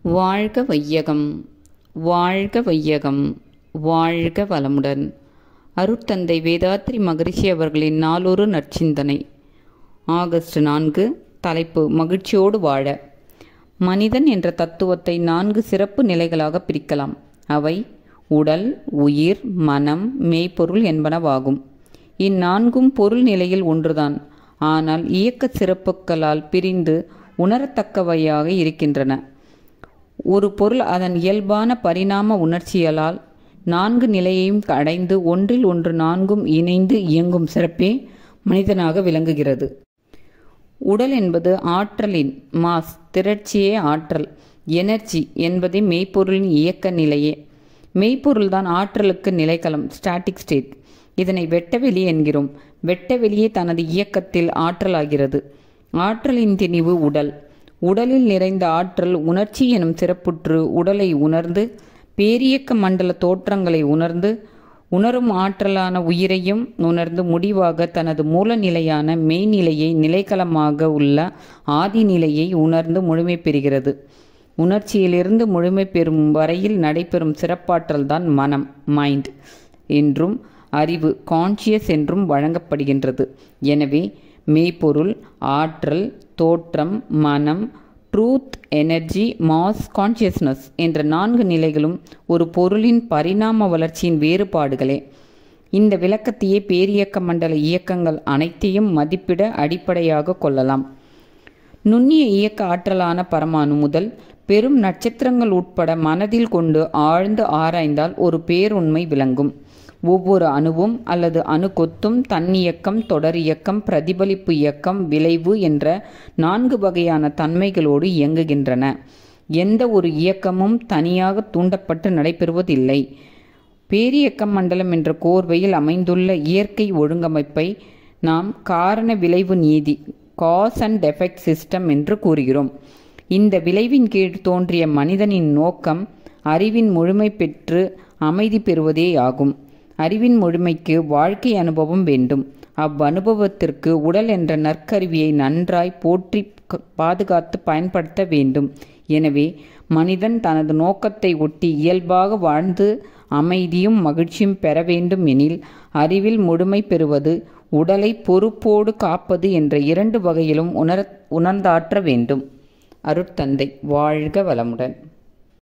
வாழ்க வையகம் வாழ்க வையகம் வாழ்க வளமுடன் அருட்தந்தை வேதாத்ரி மகரிஷி அவர்களின் நாளொரு நற்சிந்தனை ஆகஸ்ட் நான்கு தலைப்பு மகிழ்ச்சியோடு வாழ மனிதன் என்ற தத்துவத்தை நான்கு சிறப்பு நிலைகளாக பிரிக்கலாம் அவை உடல் உயிர் மனம் மெய்ப்பொருள் என்பனவாகும் இந்நான்கும் பொருள் நிலையில் ஒன்றுதான் ஆனால் இயக்க சிறப்புகளால் பிரிந்து உணரத்தக்கவையாக இருக்கின்றன ஒரு பொருள் அதன் இயல்பான பரிணாம உணர்ச்சியலால் நான்கு நிலையையும் அடைந்து ஒன்றில் ஒன்று நான்கும் இணைந்து இயங்கும் சிறப்பே மனிதனாக விளங்குகிறது உடல் என்பது ஆற்றலின் மாஸ் திரட்சியே ஆற்றல் எனர்ஜி என்பதே மெய்ப்பொருளின் இயக்க நிலையே மெய்ப்பொருள்தான் ஆற்றலுக்கு நிலைக்களம் ஸ்டாட்டிக் ஸ்டேட் இதனை வெட்டவெளி என்கிறோம் வெட்டவெளியே தனது இயக்கத்தில் ஆற்றலாகிறது ஆற்றலின் திணிவு உடல் உடலில் நிறைந்த ஆற்றல் உணர்ச்சி எனும் சிறப்புற்று உடலை உணர்ந்து பேரியக்க மண்டல தோற்றங்களை உணர்ந்து உணரும் ஆற்றலான உயிரையும் உணர்ந்து முடிவாக தனது மூலநிலையான மெய்நிலையை நிலைக்களமாக உள்ள ஆதிநிலையை உணர்ந்து முழுமை பெறுகிறது உணர்ச்சியிலிருந்து முழுமை பெறும் வரையில் நடைபெறும் சிறப்பாற்றல்தான் மனம் மைண்ட் என்றும் அறிவு கான்சியஸ் என்றும் வழங்கப்படுகின்றது எனவே மெய்ப்பொருள் ஆற்றல் தோற்றம் மனம் ட்ரூத் எனர்ஜி மாஸ் கான்சியஸ்னஸ் என்ற நான்கு நிலைகளும் ஒரு பொருளின் பரிணாம வளர்ச்சியின் வேறுபாடுகளே இந்த விளக்கத்தையே பேரியக்க மண்டல இயக்கங்கள் அனைத்தையும் மதிப்பிட அடிப்படையாக கொள்ளலாம் நுண்ணிய இயக்க ஆற்றலான பரமாணு முதல் பெரும் நட்சத்திரங்கள் உட்பட மனதில் கொண்டு ஆழ்ந்து ஆராய்ந்தால் ஒரு பேருண்மை விளங்கும் ஒவ்வொரு அணுவும் அல்லது அணு கொத்தும் தன்னியக்கம் தொடர் இயக்கம் பிரதிபலிப்பு இயக்கம் விளைவு என்ற நான்கு வகையான தன்மைகளோடு இயங்குகின்றன எந்த ஒரு இயக்கமும் தனியாக தூண்டப்பட்டு நடைபெறுவதில்லை பேரியக்க மண்டலம் என்ற கோர்வையில் அமைந்துள்ள இயற்கை ஒழுங்கமைப்பை நாம் காரண விளைவு நீதி காஸ் அண்ட் எஃபெக்ட் சிஸ்டம் என்று கூறுகிறோம் இந்த விளைவின் கீழ் தோன்றிய மனிதனின் நோக்கம் அறிவின் முழுமை பெற்று அமைதி பெறுவதே ஆகும் அறிவின் முழுமைக்கு வாழ்க்கை அனுபவம் வேண்டும் அவ்வனுபவத்திற்கு உடல் என்ற நற்கருவியை நன்றாய் போற்றி பாதுகாத்து பயன்படுத்த வேண்டும் எனவே மனிதன் தனது நோக்கத்தை ஒட்டி இயல்பாக வாழ்ந்து அமைதியும் மகிழ்ச்சியும் பெற வேண்டும் எனில் அறிவில் முழுமை பெறுவது உடலை பொறுப்போடு காப்பது என்ற இரண்டு வகையிலும் உணர் உணர்ந்தாற்ற வேண்டும் அருட்தந்தை வாழ்க வளமுடன்